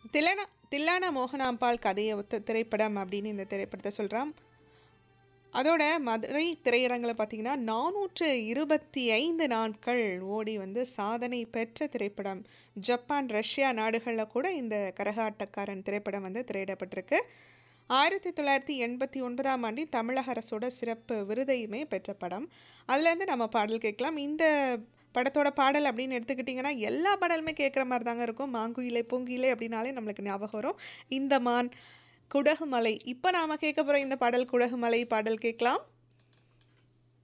தில்லானா தில்லானா மோகனாம்பாள் கதையை ஒத்த திரைப்படம் அப்படின்னு இந்த திரைப்படத்தை சொல்கிறான் அதோட மதுரை திரையரங்கில் பார்த்தீங்கன்னா நானூற்று இருபத்தி ஐந்து நாட்கள் ஓடி வந்து சாதனை பெற்ற திரைப்படம் ஜப்பான் ரஷ்யா நாடுகளில் கூட இந்த கரகாட்டக்காரன் திரைப்படம் வந்து திரையிடப்பட்டிருக்கு ஆயிரத்தி தொள்ளாயிரத்தி எண்பத்தி ஒன்பதாம் ஆண்டில் தமிழக அரசோட சிறப்பு விருதையுமே பெற்ற படம் அதுலேருந்து நம்ம பாடல் கேட்கலாம் இந்த படத்தோட பாடல் அப்படின்னு எடுத்துக்கிட்டிங்கன்னா எல்லா பாடலுமே கேட்குற மாதிரி தாங்க இருக்கும் மாங்குயிலை பூங்குயிலை அப்படின்னாலே நம்மளுக்கு ஞாபகம் வரும் இந்த மான் குடகுமலை இப்போ நாம் கேட்க போகிற இந்த பாடல் குடகுமலை பாடல் கேட்கலாம்